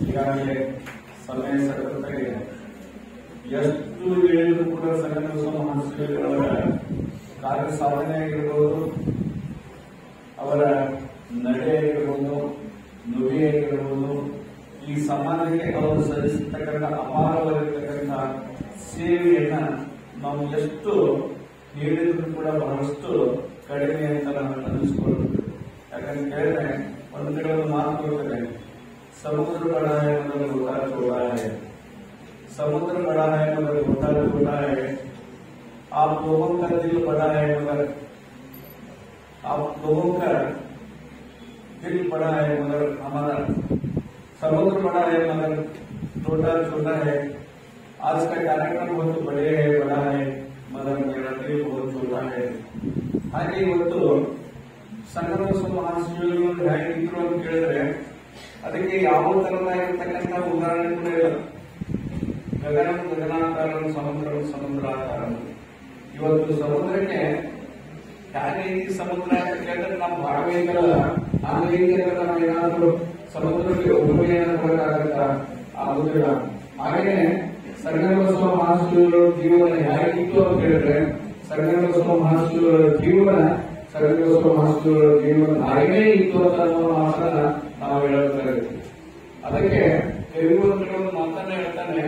ಈಗಾಗಲೇ ಸಮಯ ಸರಕುತ್ತಾಗಿದೆ ಎಷ್ಟು ಹೇಳಿದ್ರು ಕೂಡ ಸಂಘ ಮಹಾಶ್ರೀಗಳ ಕಾರ್ಯ ಸಾಧನೆ ಆಗಿರ್ಬೋದು ಅವರ ನಡೆ ಆಗಿರ್ಬೋದು ನುಡಿ ಆಗಿರ್ಬೋದು ಈ ಸಮಾಜಕ್ಕೆ ಅವರು ಸಲ್ಲಿಸತಕ್ಕಂಥ ಅಪಾರವಾಗಿರ್ತಕ್ಕಂಥ ಸೇವೆಯನ್ನ ನಾವು ಎಷ್ಟು ನೀಡಿದ್ರು ಕೂಡ ಬಹಳಷ್ಟು ಕಡಿಮೆ ಅಂತ ನಾನು ಅನ್ನಿಸ್ಕೊಳ್ಬೇಕು ಯಾಕಂತ ಕೇಳಿದ್ರೆ ಒಂದು ಕಡೆ ಒಂದು ಮಾತು ಬರ್ತದೆ ಸಮುದ್ರ ಬಡ है मगर होता छोटा है समुद्र बड़ा है मगर होता छोटा है आप लोगों का दिल बड़ा है मगर आप लोगों का दिल बड़ा है मगर हमारा समुद्र बड़ा है मगर छोटा छोटा है आज का कार्यक्रम बहुत बड़े है बड़ा है मगर मेरा दिल बहुत छोटा है ಹಾಗೆ ಇವತ್ತು ಸಂಗಮ ಮಹಾಶಿವಗಳು ಹೇಗಿದ್ರು ಅಂತ ಕೇಳಿದ್ರೆ ಅದಕ್ಕೆ ಯಾವ ತರದಾಗಿರ್ತಕ್ಕಂಥ ಉದಾಹರಣೆ ಕೂಡ ಇಲ್ಲ ಗಗನ ಗಗನಾಕಾರ ಸಮುದ್ರ ಸಮುದ್ರಾಕಾರ ಇವತ್ತು ಸಮುದ್ರಕ್ಕೆ ಹೇಗೆ ಈ ಸಮುದ್ರ ಅಂತ ಕೇಳಿದ್ರೆ ನಮ್ಮ ಭಾಗವಹಿಕಲ್ಲ ಆ ರೀತಿಯಾಗಿ ನಾವು ಏನಾದ್ರೂ ಸಮುದ್ರಕ್ಕೆ ಉಪಯೋಗ ಕೊಡಕ್ಕಾಗತ್ತಾ ಆಗುದಿಲ್ಲ ಹಾಗೇನೆ ಸಂಗಮೇಶ್ವರ ಮಹಾಶಿವರ ಜೀವನ ಹೇಗಿತ್ತು ಅಂತ ಹೇಳಿದ್ರೆ ಸಂಗಮೇಶ್ವರ ಮಹಾಶಿವರ ಜೀವನ ಸಂಗಮೇಶ್ವರ ಮಹಾಶಿವರ ಜೀವನ ಹಾಗೇ ಇತ್ತು ಅಂತ ಅನ್ನೋ ಮಾತನ್ನ ನಾವು ಹೇಳ್ತಾ ಇರ್ತೀವಿ ಅದಕ್ಕೆ ಕೆಲವೊಂದು ಒಂದು ಮಾತನ್ನ ಹೇಳ್ತಾನೆ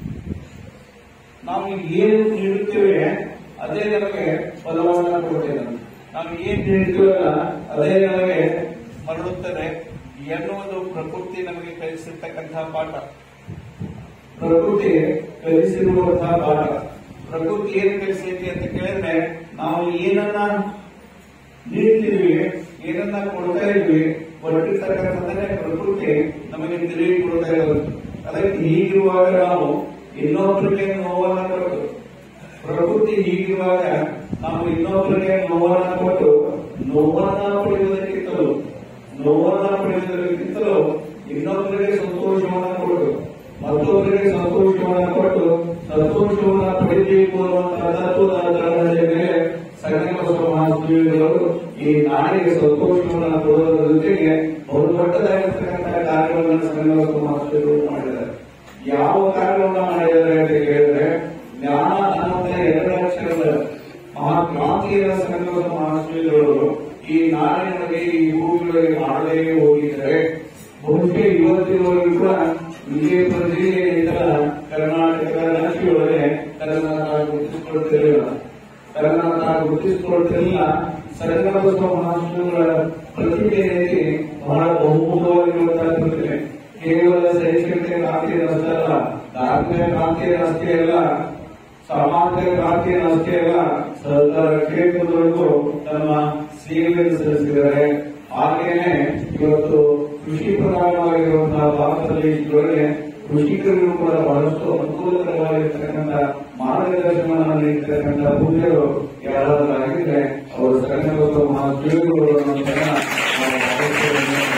ನಾವು ಏನು ನೀಡುತ್ತೇವೆ ಅದೇ ನಮಗೆ ಫಲವನ್ನ ಕೊಡ್ತೇವೆ ನಾವು ಏನ್ ನೀಡುತ್ತೇವಲ್ಲ ಅದೇ ನಮಗೆ ಮರಳುತ್ತದೆ ಎನ್ನುವುದು ಪ್ರಕೃತಿ ನಮಗೆ ಕಲಿಸಿರ್ತಕ್ಕಂತಹ ಪಾಠ ಪ್ರಕೃತಿ ಕಲಿಸಿರುವಂತಹ ಪಾಠ ಪ್ರಕೃತಿ ಏನ್ ಕಲಿಸೈತಿ ಅಂತ ಕೇಳಿದ್ರೆ ನಾವು ಏನನ್ನ ನೀಡ್ತೀವಿ ಏನನ್ನ ಕೊಡ್ತಾ ಇದ್ವಿ ಕೊಟ್ಟಿರ್ತಕ್ಕಂಥದ್ದನ್ನೇ ಪ್ರಕೃತಿ ನಮಗೆ ತಿರುಗಿ ಕೊಡ್ತಾ ಇರೋದು ಅದಕ್ಕೆ ಹೀಗಿರುವಾಗ ನಾವು ಇನ್ನೊಬ್ಬರಿಗೆ ನೋವನ್ನ ಕೊಟ್ಟು ಪ್ರಕೃತಿ ಹೀಗಿರುವಾಗ ನಾವು ಇನ್ನೊಬ್ಬರಿಗೆ ನೋವನ್ನ ಕೊಟ್ಟು ನೋವನ್ನ ಪಡೆಯುವುದಕ್ಕಿಂತಲೂ ನೋವನ್ನ ಪಡೆಯುವುದಕ್ಕಿಂತಲೂ ಇನ್ನೊಬ್ಬರಿಗೆ ಸಂತೋಷವನ್ನ ಕೊಟ್ಟು ಮತ್ತೊಬ್ಬರಿಗೆ ಸಂತೋಷವನ್ನ ಕೊಟ್ಟು ಸಂತೋಷವನ್ನ ಪಡೆಯಬೇಕು ಅನ್ನುವಂತಹ ತತ್ವದ ಆಧಾರದ ಮೇಲೆ ಸಂಗಮ ಮಹಾಸ್ವಾಮಿಗಳು ಈ ನಾಡಿಗೆ ಸಂತೋಷವನ್ನ ಕೊಡುವುದರ ಜೊತೆಗೆ ಬಹು ದೊಡ್ಡದಾಗಿರ್ತಕ್ಕಂಥ ಕಾರ್ಯವನ್ನು ಸಂಗಮ ಮಹಾಸ್ವಾಮಿಗಳು ಮಾಡಿದ್ದಾರೆ ಯಾವ ಕಾರ್ಯವನ್ನ ಮಾಡಿದ್ದಾರೆ ಅಂತ ಕೇಳಿದ್ರೆ ಜ್ಞಾನ ಅನ್ನೋದ ಎರಡು ಅಕ್ಷರದ ಮಹಾಕ್ರಾಂತಿಯ ಸಂಗಮ ಮಹಾಸ್ವಾಮಿಗಳು ಈ ನಾಡಿನೊಳಗೆ ಈ ಭೂಮಿಗಳಿಗೆ ಮಾಡದೇ ಹೋಗಿದ್ದಾರೆ ಬಹುಶಃ ಇವತ್ತಿನವರೆಗೂ ಕೂಡ ವಿಜಯಪುರ ಜಿಲ್ಲೆಯಿಂದ ಕರ್ನಾಟಕ ರಾಜ್ಯದೊಳಗೆ ಕರ್ನಾಟಕ ಗುರುತಿಸಿಕೊಳ್ತಿರಲಿಲ್ಲ ಕರ್ನಾಟಕ ಗುರುತಿಸಿಕೊಳ್ತಿರಲಿಲ್ಲ ಸಂಗಮ ಮಹಾಸ್ವಾಮಿಗಳ ಪ್ರತಿಭೆ ರೀತಿ ಬಹಳ ಬಹುಮುಖವಾಗಿರುವಂತಹ ಪ್ರತಿಭೆ ಕೇವಲ ಶೈಕ್ಷಣಿಕ ಕ್ರಾಂತಿ ಅಷ್ಟೇ ಅಲ್ಲ ಧಾರ್ಮಿಕ ಕ್ರಾಂತಿ ಅಷ್ಟೇ ಅಲ್ಲ ಸಾಮಾಜಿಕ ಕ್ರಾಂತಿ ಅಷ್ಟೇ ಅಲ್ಲ ಸರ್ಕಾರ ಕ್ಷೇತ್ರದವರೆಗೂ ತಮ್ಮ ಸೇವೆಯನ್ನು ಸಲ್ಲಿಸಿದ್ದಾರೆ ಹಾಗೇನೆ ಇವತ್ತು ಕೃಷಿ ಪ್ರಧಾನವಾಗಿರುವಂತಹ ಭಾರತ ದೇಶದೊಳಗೆ ಕೃಷಿಕರಿಗೂ ಕೂಡ ಬಹಳಷ್ಟು ಅನುಕೂಲಕರವಾಗಿರ್ತಕ್ಕಂಥ ಮಾರ್ಗದರ್ಶನವನ್ನು ನೀಡತಕ್ಕಂಥ ಪೂಜ್ಯರು ಯಾರಾದರೂ ಆಗಿದ್ರೆ ಅವರು ಸಂಘದ ಮಹಾಶಿವಗಳು ಅನ್ನೋದನ್ನ ನಾವು ಭಾವಿಸ್ತೇವೆ.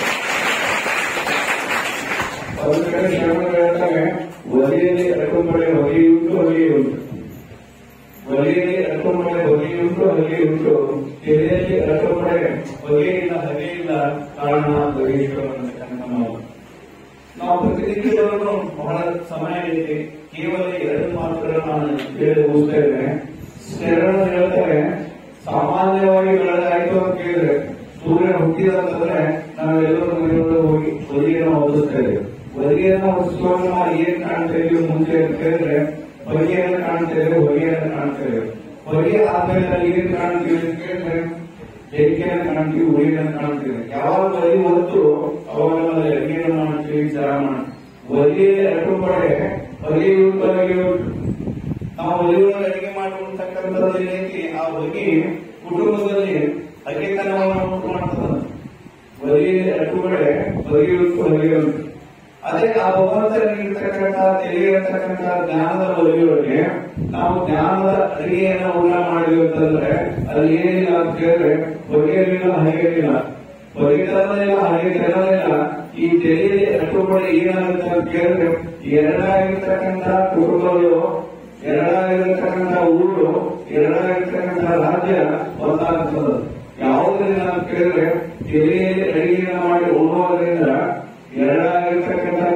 ಒಂದು ಕಡೆ ಶರಣರು ಹೇಳ್ತಾರೆ ಒಲೆಯಲ್ಲಿ ಅಡಕೊಂಬಳೆ ಹೊಗೆಯುಂಟು ಹೊಗೆಯುಂಟು ಒಲೆಯಲ್ಲಿ ಅಡಕೊಂಬಳೆ ಹೊಗೆಯುಂಟು ಹೊಗೆಯುಂಟು ತೆರೆಯಲ್ಲಿ ಅಡಕೊಂಬಳೆ ಹೊಗೆಯಿಲ್ಲ ಹಗೆಯಿಲ್ಲ ಕಾರಣ ಬಗೇಶ್ವರ ಅನ್ನತಕ್ಕಂಥ ಮಾತು ನಾವು ಪ್ರತಿನಿಧಿಗಳನ್ನು ಬಹಳ ಸಮಯ ಇದೆ ಕೇವಲ ಎರಡು ಮಾತುಗಳನ್ನು ನಾನು ಹೇಳಿ ಮುಗಿಸ್ತಾ ಇದ್ದೇನೆ ಶರಣರು ಹೇಳ್ತಾರೆ ಸಾಮಾನ್ಯವಾಗಿ ಬೆಳೆದಾಯ್ತು ಅಂತ ಕೇಳಿದ್ರೆ ಸೂರ್ಯ ಹುಟ್ಟಿದ ಅಂತಂದ್ರೆ ನಾವೆಲ್ಲರೂ ಮನೆಯೊಳಗೆ ಹೋಗಿ ಹೊಲಿಗೆಯನ್ನು ಹೊದಿಸ್ತಾ ಇದ್ದೇವೆ ಹೊಲಿಗೆಯನ್ನು ಹೊದಿಸುವಾಗ ನಾವು ಏನ್ ಕಾಣ್ತಾ ಇದೀವಿ ಮುಂಚೆ ಅಂತ ಕೇಳಿದ್ರೆ ಹೊಲಿಗೆಯನ್ನು ಕಾಣ್ತಾ ಇದ್ದೇವೆ ಹೊಲಿಗೆಯನ್ನು ಕಾಣ್ತಾ ಇದ್ದೇವೆ ಹೊಲಿಗೆ ಆದ್ಮೇಲೆ ನಾವು ಏನ್ ಕಾಣ್ತೀವಿ ಅಂತ ಕೇಳಿದ್ರೆ ಬೆಂಕಿಯನ್ನು ಕಾಣ್ತೀವಿ ಉಳಿಯನ್ನು ಕಾಣ್ತೀವಿ ಯಾವಾಗ ಹೊಲಿ ಹೊತ್ತು ಅವಾಗ ನಾವು ಅಡಿಗೆಯನ್ನು ಮಾಡ್ತೀವಿ ಚರ ಮಾಡ್ತೀವಿ ಹೊಲಿಗೆ ಎರಡು ಕಡೆ ಹೊಲಿಗೆ ಉಂಟು ಹೊಲಿಗೆ ಉಂಟು ನಾವು ಹೊಲಿಗೆಯನ್ನು ಅಡಿಗೆ ಮಾಡುವಂತಕ್ಕಂಥದ್ದು ಏನೈತಿ ಆ ಹೊಲಿಗೆ ಕುಟುಂಬದಲ್ಲಿ ಹಗೆತನವನ್ನು ಉಂಟು ಮಾಡ್ತದ ಹೊಲಿಗೆ ಎರಡು ಕಡೆ ಹೊಲಿಗೆ ಉಂಟು ಹೊಲಿಗೆ ಉಂಟು ಅದೇ ಆ ಭಗವಂತನಿರ್ತಕ್ಕಂಥ ತಿಳಿಯಿರತಕ್ಕಂಥ ಜ್ಞಾನದ ಒಲಿಯೊಳಗೆ ನಾವು ಜ್ಞಾನದ ಅಡಿಗೆಯನ್ನು ಊಟ ಮಾಡಿದ್ವಿ ಅಂತಂದ್ರೆ ಅಲ್ಲಿ ಏನಿಲ್ಲ ಅಂತ ಕೇಳಿದ್ರೆ ಹೊಗೆಯಲಿಲ್ಲ ಹಗೆಯಲಿಲ್ಲ ಹೊಗೆತನದಿಲ್ಲ ಹಗೆತನದಿಲ್ಲ ಈ ತೆರೆಯಲ್ಲಿ ಅಟ್ಟುಪಡಿ ಏನಾಗುತ್ತೆ ಅಂತ ಕೇಳಿದ್ರೆ ಎರಡಾಗಿರ್ತಕ್ಕಂಥ ಕುಟುಂಬಗಳು ಎರಡಾಗಿರ್ತಕ್ಕಂಥ ಊರು ಎರಡಾಗಿರ್ತಕ್ಕಂಥ ರಾಜ್ಯ ಒಂದಾಗ್ತದೆ ಯಾವುದರಿಂದ ಅಂತ ಕೇಳಿದ್ರೆ ತೆರೆಯಲ್ಲಿ ಅಡಿಗೆಯನ್ನು ಮಾಡಿ ಉಣ್ಣುವುದರಿಂದ ಎರಡಾಗಿರ್ತಕ್ಕಂಥ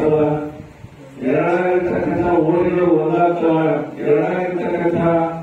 ಆಗ್ತದ ಎರಡಾಗಿರ್ತಕ್ಕಂಥ ಊರುಗಳು ಒಂದಾಗ್ತವ ಎರಡಾಗಿರ್ತಕ್ಕಂಥ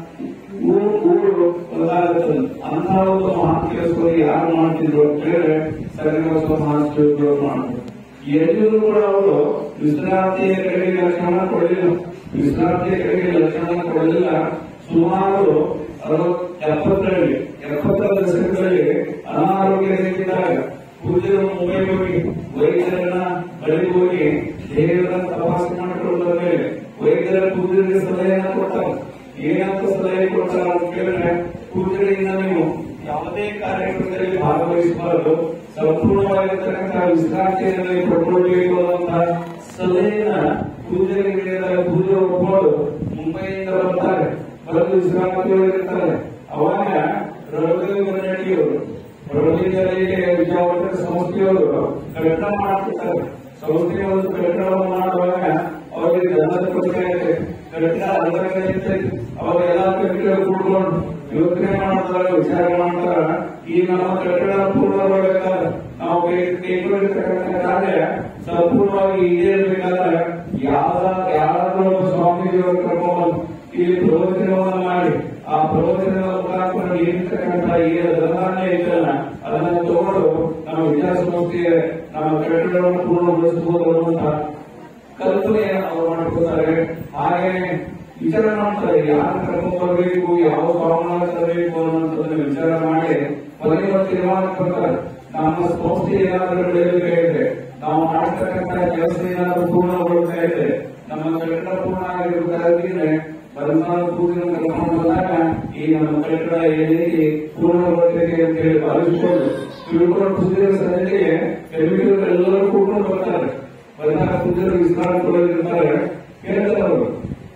ಊರು ಊರು ಒಂದಾಗುತ್ತದೆ ಅಂತ ಒಂದು ಮಹಾನ್ ಕೆಲಸಗಳು ಯಾರು ಮಾಡ್ತಿದ್ರು ಅಂತ ಹೇಳಿದ್ರೆ ಸರಿಗೋಸ್ಕರ ಮಹಾನ್ ಮಾಡ್ತಾರೆ ಎಲ್ಲರೂ ಕೂಡ ಅವರು ವಿಶ್ರಾಂತಿಯ ಕಡೆಗೆ ಲಕ್ಷಣ ಕೊಡಲಿಲ್ಲ ವಿಶ್ರಾಂತಿಯ ಕಡೆಗೆ ಲಕ್ಷಣ ಕೊಡಲಿಲ್ಲ ಸುಮಾರು ಅರವತ್ ಎಪ್ಪತ್ತರಲ್ಲಿ ಎಪ್ಪತ್ತರ ದಶಕದಲ್ಲಿ ಅನಾರೋಗ್ಯದಿಂದಾಗ ಪೂಜ್ಯರು ಮುಂಬೈ ಹೋಗಿ ವೈದ್ಯರನ್ನ ಬಳಿ ಹೋಗಿ ದೇವರ ತಪಾಸಣೆ ಮಾಡಿಕೊಳ್ಳುವ ಮೇಲೆ ವೈದ್ಯರ ಪೂಜ್ಯರಿಗೆ ಸಲಹೆಯನ್ನು ಕೊಡ್ತಾರೆ ಏನಂತ ಸಲಹೆ ಕೊಡ್ತಾರ ಅಂತ ಕೇಳಿದ್ರೆ ಪೂಜ್ಯರಿಂದ ನೀವು ಯಾವುದೇ ಕಾರ್ಯಕ್ರಮದಲ್ಲಿ ಭಾಗವಹಿಸಬಾರದು ಸಂಪೂರ್ಣವಾಗಿರ್ತಕ್ಕಂಥ ವಿಶ್ರಾಂತಿಯಲ್ಲಿ ಪಡ್ಕೊಳ್ಬೇಕು ಅನ್ನುವಂತಹ ಸಲಹೆಯನ್ನ ಪೂಜೆಗೆ ಪೂಜೆ ಒಪ್ಪಿಕೊಂಡು ಮುಂಬೈಯಿಂದ ಬರ್ತಾರೆ ಬಂದು ವಿಶ್ರಾಂತಿಯೊಳಗಿರ್ತಾರೆ ಅವಾಗ ರಘುದೇವ ಬನ್ನಡಿಯವರು ರಘುದೇವರಿಗೆ ವಿಜಯವಾಡ ಸಂಸ್ಥೆಯವರು ಕಟ್ಟಡ ಮಾಡ್ತಿರ್ತಾರೆ ಸಂಸ್ಥೆಯ ಒಂದು ಕಟ್ಟಡವನ್ನು ಮಾಡುವಾಗ ಅವರಿಗೆ ಧನದ ಕೊರತೆ ಇದೆ ಕಟ್ಟಡ ಅದರ ಇರ್ತೈತಿ ಅವಾಗ ಎಲ್ಲಾ ಕಟ್ಟಡ ಕೂಡ್ಕೊಂಡು ಯೋಚನೆ ಮಾಡ್ತಾರೆ ವಿಚಾರ ಮಾಡ್ತಾರ ಈ ನಮ್ಮ ಕಟ್ಟಡ ಪೂರ್ಣಗೊಳ್ಳಬೇಕಾದ್ರೆ ನಾವು ಕೈಗೊಂಡಿರ್ತಕ್ಕಂಥ ಕಾರ್ಯ ಸಂಪೂರ್ಣವಾಗಿ ಈಡೇರಬೇಕಾದ್ರೆ ಯಾವ ಯಾರಾದ್ರೂ ಒಬ್ಬ ಸ್ವಾಮೀಜಿಯವರು ಕರ್ಕೊಂಡು ಇಲ್ಲಿ ಪ್ರವಚನವನ್ನು ಮಾಡಿ ಆ ಪ್ರವಚನದ ಮುಖಾಂತರ ಏನಿರ್ತಕ್ಕಂಥ ಏನು ಧನಧಾನ್ಯ ಐತಲ್ಲ ಅದನ್ನ ತಗೊಂಡು ನಮ್ಮ ವಿದ್ಯಾಸಂಸ್ಥೆಗೆ ನಮ್ಮ ಕಟ್ಟಡವನ್ನು ಪೂರ್ಣಗೊಳಿಸಬಹುದು ಅನ್ನುವಂತ ಕಲ್ಪನೆಯನ್ನು ಅವರು ಮಾಡ್ಕೊತಾರೆ ಹಾಗೆ ವಿಚಾರ ಮಾಡ್ತಾರೆ ಯಾರು ಕರ್ಕೊಂಡು ಬರಬೇಕು ಯಾವ ಸ್ವಾಮಿನ ತರಬೇಕು ಅನ್ನೋಂಥದ್ದನ್ನ ವಿಚಾರ ಮಾಡಿ ಕೊನೆಗೆ ಒಂದು ತೀರ್ಮಾನಕ್ಕೆ ಬರ್ತಾರೆ ನಮ್ಮ ಸಂಸ್ಥೆ ಏನಾದರೂ ಬೆಳೆಯಬೇಕಾಗಿದೆ ನಾವು ಮಾಡ್ತಕ್ಕಂಥ ಕೆಲಸ ಏನಾದರೂ ಪೂರ್ಣಗೊಳ್ತಾ ಇದೆ ನಮ್ಮ ಕಟ್ಟಡ ಪೂರ್ಣ ಆಗಿರಬೇಕಾದ್ರೆ ಬರಮಾನ ಪೂಜೆ ಕರ್ಕೊಂಡು ಬಂದಾಗ ಈ ನಮ್ಮ ಕಟ್ಟಡ ಏನೇಗೆ ಪೂರ್ಣಗೊಳ್ತೈತೆ ಅಂತ ಹೇಳಿ ಭಾವಿಸಿಕೊಂಡು ತಿಳ್ಕೊಂಡು ಪೂಜೆ ಸನ್ನಿಧಿಗೆ ಕೆಲವರು ಎಲ್ಲರೂ ಕೂತ್ಕೊಂಡು ಬರ್ತಾರೆ ಬಂದಾಗ ಪೂಜೆರು ವಿಶ್ರಾಂತಿಗಳಿರ್ತಾರೆ ಹೇಳ್ತಾರೆ ಅವರು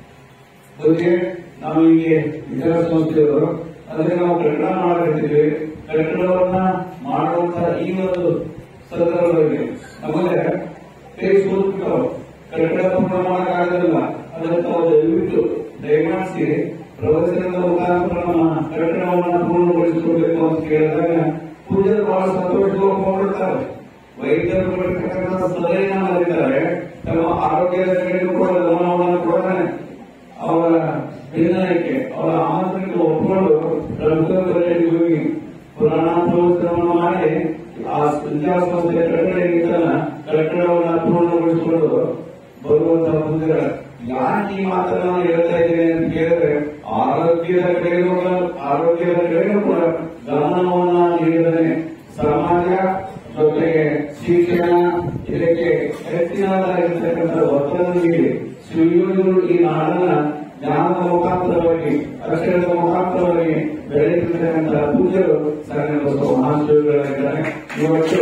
ಬಗ್ಗೆ ನಾವು ಹೀಗೆ ವಿಚಾರಸಂಸ್ಥೆಯವರು ಅದೇ ನಾವು ಕಟ್ಟಡ ಮಾಡಕತ್ತಿದ್ವಿ ಕಟ್ಟಡವನ್ನ ಮಾಡುವಂತ ಈ ಒಂದು ಸಂದರ್ಭದಲ್ಲಿ ನಮಗೆ ಕೈ ಸೋಲ್ಬಿಟ್ಟವು ಕಟ್ಟಡ ಪೂರ್ಣ ಮಾಡಕ್ಕಾಗಲಿಲ್ಲ ಅದಕ್ಕೆ ನಾವು ದಯವಿಟ್ಟು ದಯಮಾಡಿಸಿ ಪ್ರವಚನದ ಮುಖಾಂತರ ನಮ್ಮ ಕಟ್ಟಡವನ್ನ ಪೂರ್ಣಗೊಳಿಸಿಕೊಳ್ಬೇಕು ಅಂತ ಕೇಳಿದಾಗ ಪೂಜೆರು ಬಹಳ ಸಂತೋಷ ಹೋಗ್ಬಿಡ್ತಾರೆ ವೈದ್ಯರು ಕೊಟ್ಟಿರ್ತಕ್ಕಂಥ ಸಲಹೆಯನ್ನ ಮಾಡಿದ್ದಾರೆ ತಮ್ಮ ಆರೋಗ್ಯದ ಕಡೆಗೂ ಕೂಡ ಗಮನವನ್ನು ಕೊಡನೆ ಅವರ ನಿರ್ಣಯಕ್ಕೆ ಅವರ ಆಮಂತ್ರಣಕ್ಕೆ ಒಪ್ಪಿಕೊಂಡು ರಘುವಲ್ಲಿ ಹೋಗಿ ಪುರಾಣ ಪ್ರವಚನವನ್ನು ಮಾಡಿ ಆ ವಿದ್ಯಾಸಂಸ್ಥೆಯ ಕಟ್ಟಡ ಏನಿತ್ತಲ್ಲ ಕಟ್ಟಡವನ್ನು ಪೂರ್ಣಗೊಳಿಸಿಕೊಂಡು ಬರುವಂತಹ ಮುಂದೆ ಯಾಕೆ ಈ ಮಾತನ್ನ ನಾನು ಹೇಳ್ತಾ ಇದ್ದೇನೆ ಅಂತ ಕೇಳಿದ್ರೆ ಆರೋಗ್ಯದ ಕಡೆಗೂ ಆರೋಗ್ಯದ ಕಡೆಗೂ ಕೂಡ ಗಮನವನ್ನ ನೀಡಿದರೆ ಸಮಾಜ ಜೊತೆಗೆ ಶಿಕ್ಷಣ ಇದಕ್ಕೆ ಹೆಚ್ಚಿನದಾಗಿರ್ತಕ್ಕಂಥ ಒತ್ತಡ ನೀಡಿ ಸುಯೋಜರು ಈ ನಾಡನ್ನ ಜ್ಞಾನದ ಮುಖಾಂತರವಾಗಿ ಅಕ್ಷರದ ಮುಖಾಂತರವಾಗಿ ಬೆಳೆಯುತ್ತಿರ್ತಕ್ಕಂಥ ಪೂಜರು ಸಣ್ಣ ಬಸವ ಮಹಾಶಿವಗಳಾಗಿದ್ದಾರೆ ಇವತ್ತು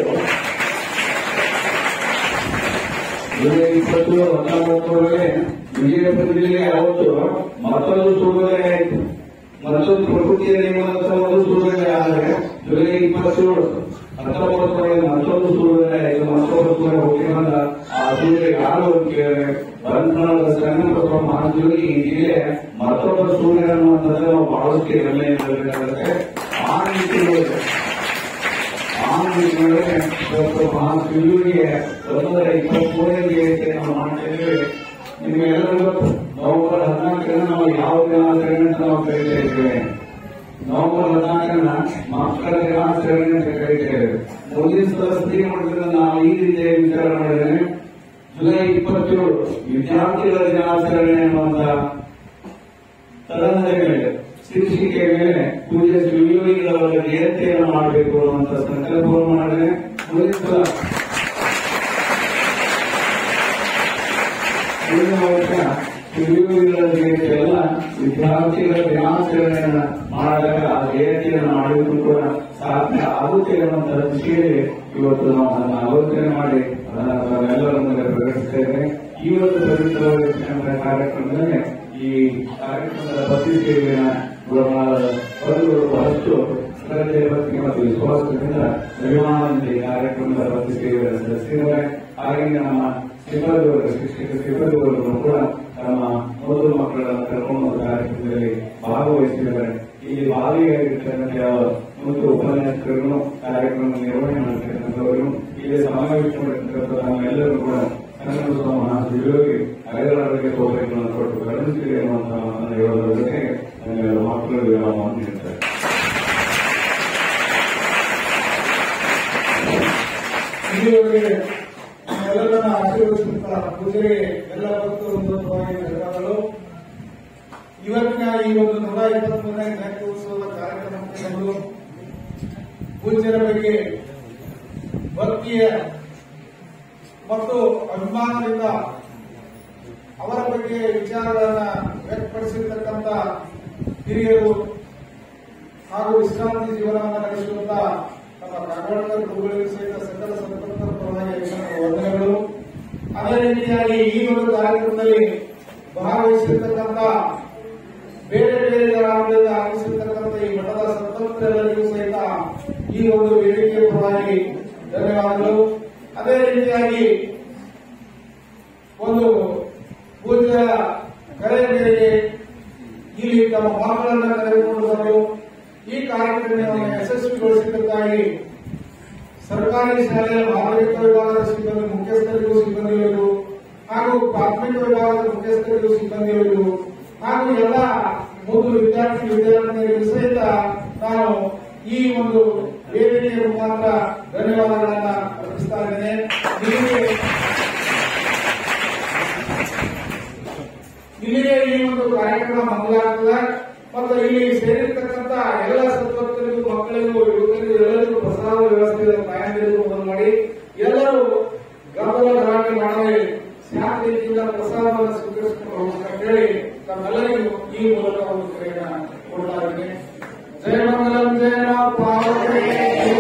ಜುಲೈ ಇಪ್ಪತ್ತು ಹತ್ತೊಂಬತ್ತರೊಳಗೆ ವಿಜಯಪುರ ಜಿಲ್ಲೆಗೆ ಅವತ್ತು ಮತ್ತೊಂದು ಸುಡುಗಡೆ ಆಯಿತು ಮತ್ತೊಂದು ಪ್ರಕೃತಿಯ ನಿಯಮದಂತ ಒಂದು ಸುಡುಗಡೆ ಆದರೆ ಜುಲೈ ಇಪ್ಪತ್ತೇಳು ಹತ್ತೊಂಬತ್ತರೊಳಗೆ ಮತ್ತೊಂದು ಸುಡುಗಡೆ ಆಯಿತು ಮತ್ತೊಂದು ಸೂರ್ಯ ಹೋಗಿ ಬಂದ ಆ ಸೂರ್ಯ ಯಾರು ಅಂತ ಕೇಳಿದ್ರೆ ಬಂಧನದ ಸಣ್ಣ ಬಸವ ಮಹಾಶಿವರಿಗೆ ಈ ಜಿಲ್ಲೆ ಮತ್ತೊಬ್ಬ ಸೂರ್ಯ ಅನ್ನುವಂಥದ್ದು ನಾವು ಬಹಳಷ್ಟು ಹೆಮ್ಮೆ ಇರಬೇಕಾಗುತ್ತೆ ಆ ನಿಟ್ಟಿನಲ್ಲಿ ಆ ನಿಟ್ಟಿನಲ್ಲಿ ಡಾಕ್ಟರ್ ಮಹಾಶಿವರಿಗೆ ಒಂದರ ಇಪ್ಪತ್ಮೂರನೇ ಜಯಂತಿ ನಾವು ಮಾಡ್ತಿದ್ದೇವೆ ನಿಮ್ಗೆಲ್ಲರಿಗೂ ಗೊತ್ತು ನವೆಂಬರ್ ಹದಿನಾಲ್ಕರಿಂದ ನಾವು ಯಾವ ದಿನಾಚರಣೆ ಅಂತ ನಾವು ಕರೀತಾ ಇದ್ದೇವೆ ನವೆಂಬರ್ ಹದಿನಾಲ್ಕನ್ನ ಮಕ್ಕಳ ದಿನಾಚರಣೆ ಅಂತ ಕರೀತೇವೆ ಮುಂದಿನ ಸಲ ಸ್ಥಿತಿ ಮಾಡಿದ್ರೆ ನಾವು ಈ ರೀತಿಯ ವಿಚಾರ ಮಾಡಿದ್ದೇನೆ ಜುಲೈ ಇಪ್ಪತ್ತೇಳು ವಿದ್ಯಾರ್ಥಿಗಳ ದಿನಾಚರಣೆ ಅನ್ನುವಂತ ತರಂಗದ ಮೇಲೆ ಶೀರ್ಷಿಕೆ ಮೇಲೆ ಪೂಜೆ ಸುಯೋಗಿಗಳವರ ಜಯಂತಿಯನ್ನು ಮಾಡಬೇಕು ಅನ್ನುವಂತ ಸಂಕಲ್ಪವನ್ನು ಮಾಡಿದೆ ಮುಂದಿನ ಸಲ ಮುಂದಿನ ವರ್ಷ ಸುಯೋಗಿಗಳ ಜಯಂತಿ ಎಲ್ಲ ವಿದ್ಯಾರ್ಥಿಗಳ ದಿನಾಚರಣೆಯನ್ನ ಮಾಡಿದಾಗ ಆ ಜಯಂತಿಯನ್ನು ಮಾಡಬೇಕು ಕೂಡ ಸಾಧ್ಯ ಆಗುತ್ತೆ ಅನ್ನುವಂತ ದೃಷ್ಟಿಯಲ್ಲಿ ಇವತ್ತು ನಾವು ಅದನ್ನು ಆಲೋಚನೆ ಮಾಡಿ ಅದನ್ನು ತಾವೆಲ್ಲರ ಮುಂದೆ ಪ್ರಕಟಿಸ್ತೇವೆ ಈ ಒಂದು ಪವಿತ್ರವಾಗಿರ್ತಕ್ಕಂಥ ಕಾರ್ಯಕ್ರಮದಲ್ಲಿ ಈ ಕಾರ್ಯಕ್ರಮದ ಪತ್ರಿಕೆಯ ಪದಗಳು ಬಹಳಷ್ಟು ಶ್ರದ್ಧೆ ಭಕ್ತಿ ಮತ್ತು ವಿಶ್ವಾಸದಿಂದ ಅಭಿಮಾನದಿಂದ ಈ ಕಾರ್ಯಕ್ರಮದ ಪತ್ರಿಕೆಗಳ ಸದಸ್ಯರೇ ಹಾಗೆ ನಮ್ಮ ಸಿಬ್ಬಂದಿವರು ಶಿಕ್ಷಕ ಸಿಬ್ಬಂದಿವರು ಕೂಡ ತಮ್ಮ ಮೊದಲು ಮಕ್ಕಳನ್ನ ಕರ್ಕೊಂಡು ಕಾರ್ಯಕ್ರಮದಲ್ಲಿ ಭಾಗವಹಿಸಿದ್ದಾರೆ ಇಲ್ಲಿ ಭಾಗಿಯಾಗಿರ್ತಕ್ಕಂಥ ಮತ್ತು ಉಪನ್ಯಾಸಕರನ್ನು ಕಾರ್ಯಕ್ರಮ ನಿರ್ವಹಣೆ ಮಾಡತಕ್ಕಂಥವರು ಇಲ್ಲಿ ಸಮಾವೇಶ ಮಾಡಿರ್ತಕ್ಕಂಥ ನಮ್ಮೆಲ್ಲರೂ ಕೂಡ ಕನ್ನಡೋತ್ಸವ ಮಹಾಸಭೆಯಲ್ಲಿ ಹಳೆಯರಿಗೆ ಸೌಲಭ್ಯಗಳನ್ನು ಕೊಟ್ಟು ಕರುಣಿಸಿರಿ ಅನ್ನುವಂತಹ ಮಾತನ್ನು ಹೇಳೋದ್ರ ಜೊತೆಗೆ ನನಗೆ ಮಕ್ಕಳು ವಿರಾಮವನ್ನು ನೀಡುತ್ತಾರೆ ಇಲ್ಲಿಯವರೆಗೆ ಎಲ್ಲರನ್ನ ಆಶೀರ್ವದಿಸುತ್ತ ಪೂಜೆಗೆ ಎಲ್ಲ ಭಕ್ತರು ಧನ್ಯವಾದಗಳು ಇವತ್ತಿನ ಈ ಒಂದು ನೂರ ಇಪ್ಪತ್ಮೂರನೇ ಘಟಿಕೋತ್ಸವದ ಕಾರ್ಯಕ್ರಮಕ್ಕೆ ಬಂದು ಪೂಜ್ಯರ ಬಗ್ಗೆ ಭಕ್ತಿಯ ಮತ್ತು ಅಭಿಮಾನದಿಂದ ಅವರ ಬಗ್ಗೆ ವಿಚಾರಗಳನ್ನ ವ್ಯಕ್ತಪಡಿಸಿರ್ತಕ್ಕಂಥ ಹಿರಿಯರು ಹಾಗೂ ವಿಶ್ರಾಂತಿ ಜೀವನವನ್ನು ನಡೆಸುವಂತ ನಮ್ಮ ಕರ್ನಾಟಕ ಗುರುಗಳಿಗೆ ಸಹಿತ ಸಕಲ ಸಂಪರ್ಕರ ಪರವಾಗಿ ನನ್ನ ವಂದನೆಗಳು ಅದೇ ರೀತಿಯಾಗಿ ಈ ಒಂದು ಕಾರ್ಯಕ್ರಮದಲ್ಲಿ ಭಾಗವಹಿಸಿರ್ತಕ್ಕಂಥ ಬೇರೆ ಬೇರೆ ರಾಜ್ಯದಿಂದ ಆಗಮಿಸಿರ್ತಕ್ಕಂಥ ಈ ಮಠದ ಸಂತಂತ್ರರಿಗೂ ಸಹಿತ ಈ ಒಂದು ವೇದಿಕೆಯ ಪರವಾಗಿ ಧನ್ಯವಾದಗಳು ಅದೇ ರೀತಿಯಾಗಿ ಒಂದು ಪೂಜ್ಯ ಕರೆ ಮೇರೆಗೆ ಇಲ್ಲಿ ತಮ್ಮ ಮಕ್ಕಳನ್ನ ಕರೆದುಕೊಂಡು ಬಂದು ಈ ಕಾರ್ಯಕ್ರಮವನ್ನು ಯಶಸ್ವಿಗೊಳಿಸಿದ್ದಕ್ಕಾಗಿ ಸರ್ಕಾರಿ ಶಾಲೆಯ ಮಾಧ್ಯಮಿಕ ವಿಭಾಗದ ಸಿಬ್ಬಂದಿ ಮುಖ್ಯಸ್ಥರಿಗೂ ಸಿಬ್ಬಂದಿಗಳಿಗೂ ಹಾಗೂ ಪ್ರಾಥಮಿಕ ವಿಭಾಗದ ಮುಖ್ಯಸ್ಥರಿಗೂ ಸಿಬ್ಬಂದಿಗಳಿಗೂ ಹಾಗೂ ಎಲ್ಲ ಮೂರು ವಿದ್ಯಾರ್ಥಿ ವಿದ್ಯಾರ್ಥಿನಿಯರಿಗೂ ಸಹಿತ ನಾನು ಈ ಒಂದು ವೇದಿಕೆಯ ಮುಖಾಂತರ ಧನ್ಯವಾದಗಳನ್ನ ಅರ್ಪಿಸ್ತಾ ಇದ್ದೇನೆ ಇಲ್ಲಿಗೆ ಇಲ್ಲಿಗೆ ಈ ಒಂದು ಕಾರ್ಯಕ್ರಮ ಮಂಗಳಾಗ್ತದೆ ಮತ್ತು ಇಲ್ಲಿ ಸೇರಿರ್ತಕ್ಕಂಥ ಎಲ್ಲ ಸದ್ಭಕ್ತರಿಗೂ ಮಕ್ಕಳಿಗೂ ಯುವಕರಿಗೂ ಎಲ್ಲರಿಗೂ ಪ್ರಸಾದ ವ್ಯವಸ್ಥೆ ತಾಯಂದಿರಿಗೂ ಬಂದು ಮಾಡಿ ಎಲ್ಲರೂ ಗದ್ದಲ ಗಲಾಟೆ ಮಾಡದೆ ಶಾಂತ ರೀತಿಯಿಂದ ಪ್ರಸಾದವನ್ನು ಸ್ವೀಕರಿಸಿಕೊಂಡು ಹೋಗ್ಬೇಕಂತ ಹೇಳಿ ತಮ್ಮೆಲ್ಲರಿಗೂ ಈ ಮೂಲಕ ಒಂದು ಕರೆಯನ್ನ ಕೊಡ್ತಾ ಇದ್ದೀನಿ ಜಯ ಮಂಗಲಂ ಜಯ ಪಾರ್ವತಿ